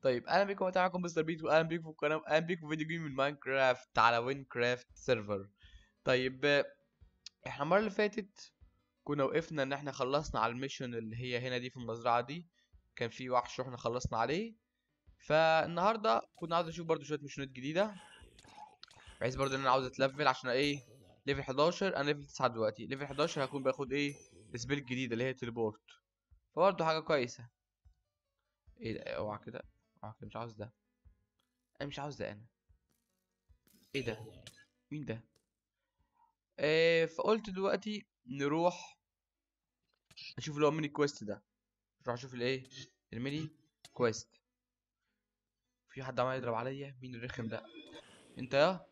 طيب اهلا بيكم أنا معاكم مستر بيت واهلا بيكم في القناه اهلا بيكم في فيديو جيم من ماينكرافت على وين كرافت سيرفر طيب آه، احنا المره اللي فاتت كنا وقفنا ان احنا خلصنا على الميشن اللي هي هنا دي في المزرعه دي كان في وحش رحنا خلصنا عليه فالنهارده كنا عاوز اشوف برضو شويه ميشنات جديده بحيث برضو ان انا عاوز اتلفل عشان ايه ليفل 11 انا ليفل 9 دلوقتي ليفل 11 هكون باخد ايه السبيل الجديده اللي هي تليبورت فبرضه حاجه كويسه ايه ده اوعى كده اوعى كده مش عاوز ده انا مش عاوز ده انا ايه ده مين ده آه فقلت دلوقتي نروح نشوف اللي هو ميني كويست ده نروح نشوف الايه الميني كويست في حد عمال يضرب عليا مين الرخم ده انت يا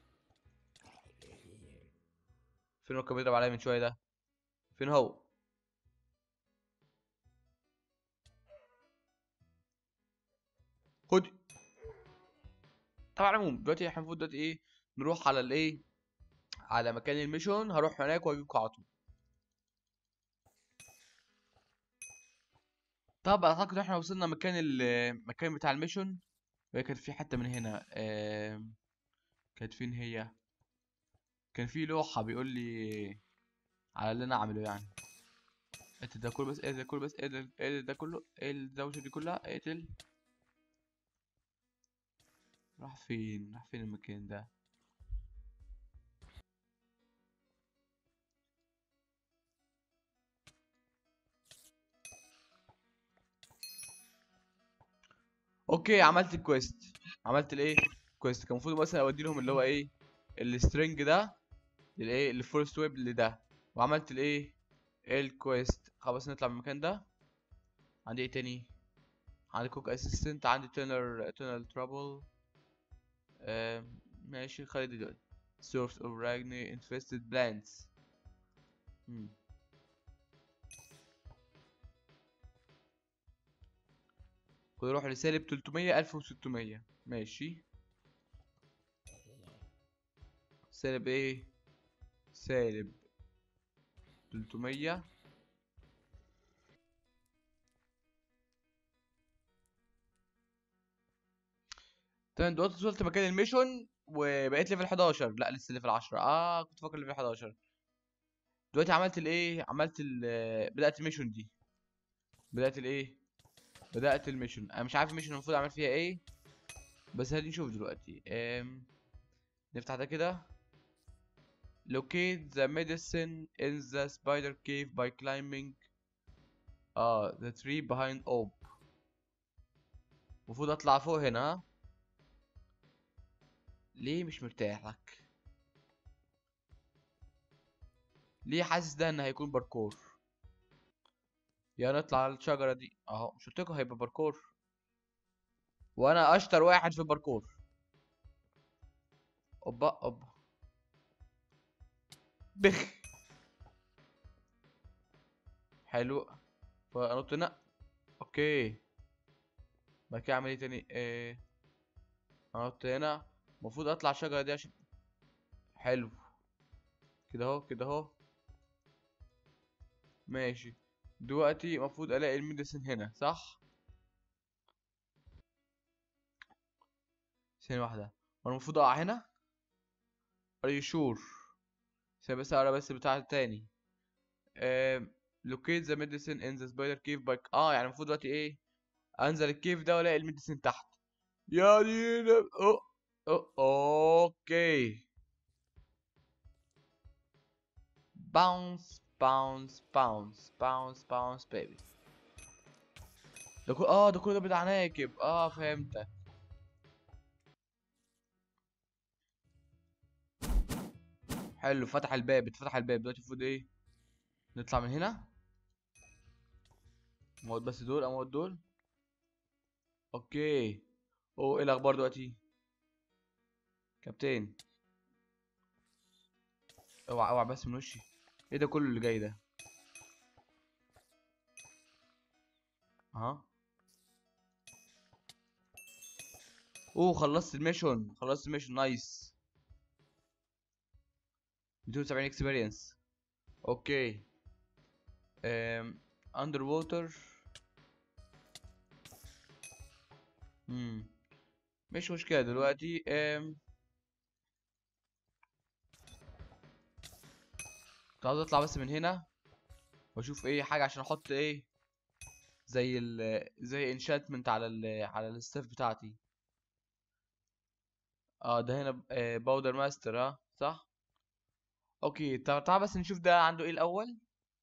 فين هو كان بيضرب عليا من شويه ده فين هو خد طبعا على العموم دلوقتي احنا المفروض دلوقتي ايه نروح على الايه على مكان الميشن هروح هناك واجيبكم على طول طب اعتقد احنا وصلنا مكان المكان بتاع الميشن وهي كانت في حته من هنا آم، كانت فين هي كان في لوحه بيقول لي على اللي انا اعمله يعني اقتل ده كله بس اقتل ده كله بس اقتل اقتل ده كله اقتل الدوشه دي كلها اقتل راح فين راح فين المكان ده اوكي عملت الكويست عملت الايه كويست كان المفروض مثلا اودي لهم اللي هو ايه السترنج ده للايه الفورست ويب لده وعملت الايه الكويست خلاص نطلع من المكان ده عندي ايه تاني عندي كوك اسيستنت عندي تونر تونر ترابل ماشي خلي دي دول source of Ragni infested plants مم. ويروح لسالب 300 1600 ماشي سالب ايه سالب 300 تمام دلوقتي وصلت مكان الميشن وبقيت ليفل 11 لا لسه ليفل 10 اه كنت فاكر ليفل 11 دلوقتي عملت الايه عملت ال بدأت الميشن دي بدأت الايه بدأت الميشن انا مش عارف الميشن المفروض اعمل فيها ايه بس هدي نشوف دلوقتي ام نفتح ده كده locate the medicine in the spider cave by climbing اه the tree behind Ob المفروض اطلع فوق هنا ها ليه مش مرتاح لك ليه حاسس ده ان هيكون باركور يا نطلع على الشجرة دي اهو مش قلتلكوا هيبقى باركور وانا اشطر واحد في الباركور اوبا اوبا بخ حلو فانط هنا اوكي بعد كده اعمل ايه تاني ايه انط هنا المفروض اطلع الشجرة دي عشان حلو كده اهو كده اهو ماشي دلوقتي المفروض الاقي الميديسن هنا صح ثانية واحدة وانا المفروض اقع هنا are you sure ثانية بس اقرا بس بتاع التاني آم، locate the medicine in the spider cave by اه يعني المفروض دلوقتي ايه انزل الكيف ده والاقي الميديسن تحت يا دينا أو. أو. اوكي باونس باونس باونس باونس باونس بيبي ده كل اه ده كل ده بتاع عناكب اه فهمتك حلو فتح الباب اتفتح الباب دلوقتي المفروض ايه نطلع من هنا اموت بس دول اموت دول اوكي اوه ايه الاخبار دلوقتي كابتن اوعى اوعى بس من وشي ايه ده كله اللي جاي ده اها اوه خلصت الميشن خلصت الميشن نايس 270 اكسبيرينس اوكي ام اندر ووتر امم مش مشكلة دلوقتي ام كنت عاوز اطلع بس من هنا واشوف ايه حاجة عشان احط ايه زي ال زي انشاتمنت على ال على الستاف بتاعتي اه ده هنا باودر ماستر ها صح اوكي طب تعال بس نشوف ده عنده ايه الاول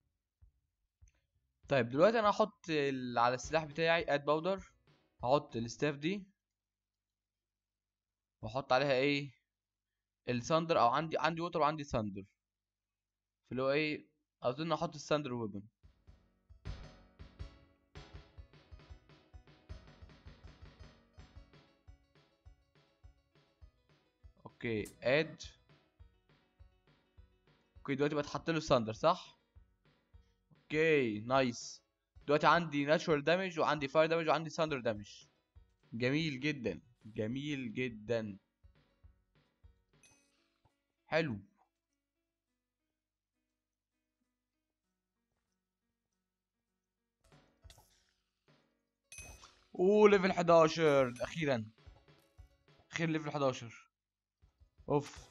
طيب دلوقتي انا هحط ال- على السلاح بتاعي اد باودر هحط الستاف دي واحط عليها ايه الثاندر او عندي عندي ووتر وعندي ثاندر فاللي هو ايه اظن احط الثاندر ويبن اوكي اد اوكي دلوقتي بقى اتحط له الثاندر صح اوكي نايس دلوقتي عندي ناتشورال دامج وعندي فاير دامج وعندي ثاندر دامج جميل جدا جميل جدا حلو اوه ليفل 11 اخيرا اخيرا ليفل 11 اوف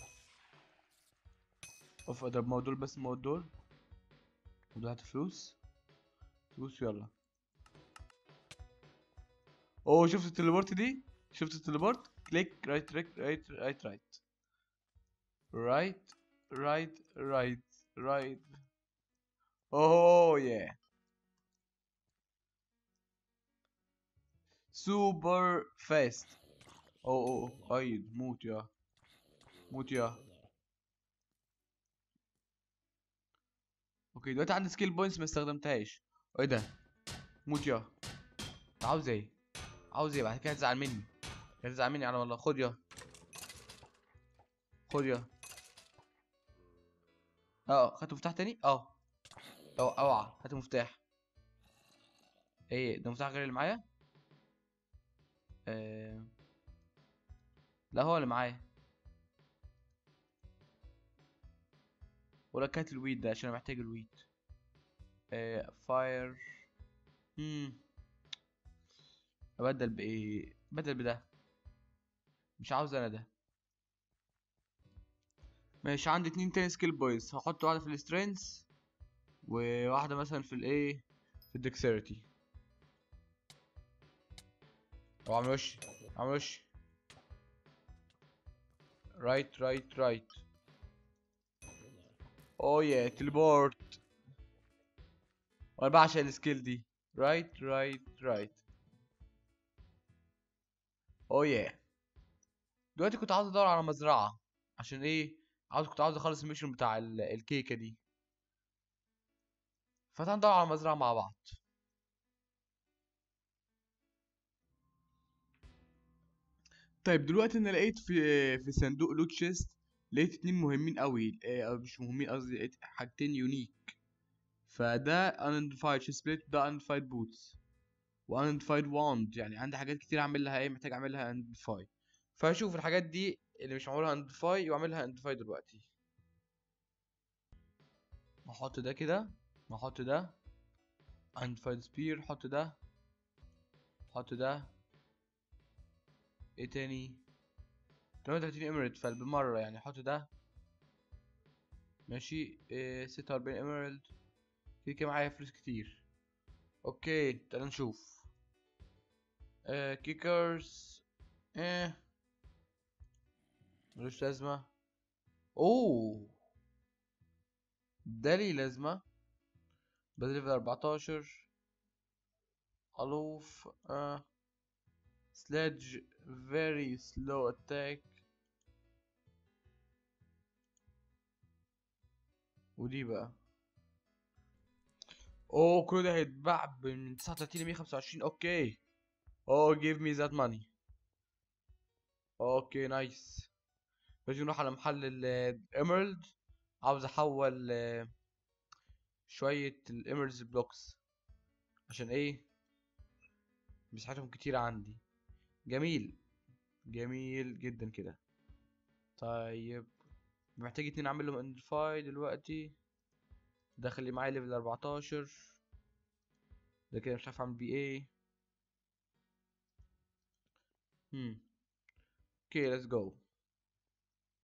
اوف اضرب موت دول بس موت دول ودول هات فلوس فلوس يلا اوه شفت التليبورت دي شفت التليبورت كليك رايت رايت رايت رايت رايت رايت رايت رايت رايت اوه يا سوبر فاست اوه اوه ايد موت يا موت يا اوكي دلوقتي عندي سكيل بوينتس ما استخدمتهاش ايه ده موت يا عاوز ايه عاوز ايه بعد كده هتزعل مني هتزعل مني انا والله خد يا خد يا اه خدت مفتاح تاني اه أو اوعى هات مفتاح ايه ده مفتاح غير اللي معايا آه... لا هو اللي معايا ولا كانت الويد ده عشان انا محتاج الويد آه... فاير امم ابدل بايه بدل بده مش عاوز انا ده ماشي عندي اتنين تاني سكيل بويز هحط واحدة في السترينث وواحدة مثلا في الايه في الدكسيرتي او اعمل وش اعمل وش رايت رايت رايت اوه يا تليبورت وانا بعشق السكيل دي رايت رايت رايت اوه يا دلوقتي كنت عاوز ادور على مزرعة عشان ايه عاوز كنت عاوز اخلص الميشن بتاع ال- الكيكة دي فتعال ندور على مزرعة مع بعض طيب دلوقتي انا لقيت في في صندوق لوت شيست لقيت اتنين مهمين قوي اه أو مش مهمين قصدي لقيت حاجتين يونيك فده unidentified chest plate ده unidentified boots و unidentified wand يعني عندي حاجات كتير اعمل لها ايه محتاج اعملها identify فاشوف الحاجات دي اللي مش معمولها identify واعملها identify دلوقتي احط ده كده واحط ده unidentified spear احط ده احط ده ايه تاني 38 ايميرالد فبالمرة يعني احط ده ماشي إيه 46 ايميرالد كده كده معايا فلوس كتير اوكي تعال نشوف آه كيكرز ايه ملوش لازمة اوه ده ليه لازمة بدل ليفل 14 ألوف آه sledge very slow attack ودي بقى اوه كل ده هيتباع من 39 ل 125 اوكي اوه give me that money اوكي نايس لازم نروح على محل الاميرالد عاوز احول آه، شوية الاميرالد بلوكس عشان ايه مساحتهم كتير عندي جميل جميل جدا كده طيب محتاج اتنين اعمل لهم اندفاي دلوقتي ده خلي معايا ليفل 14 ده كده مش عارف اعمل بيه ايه هم اوكي ليتس جو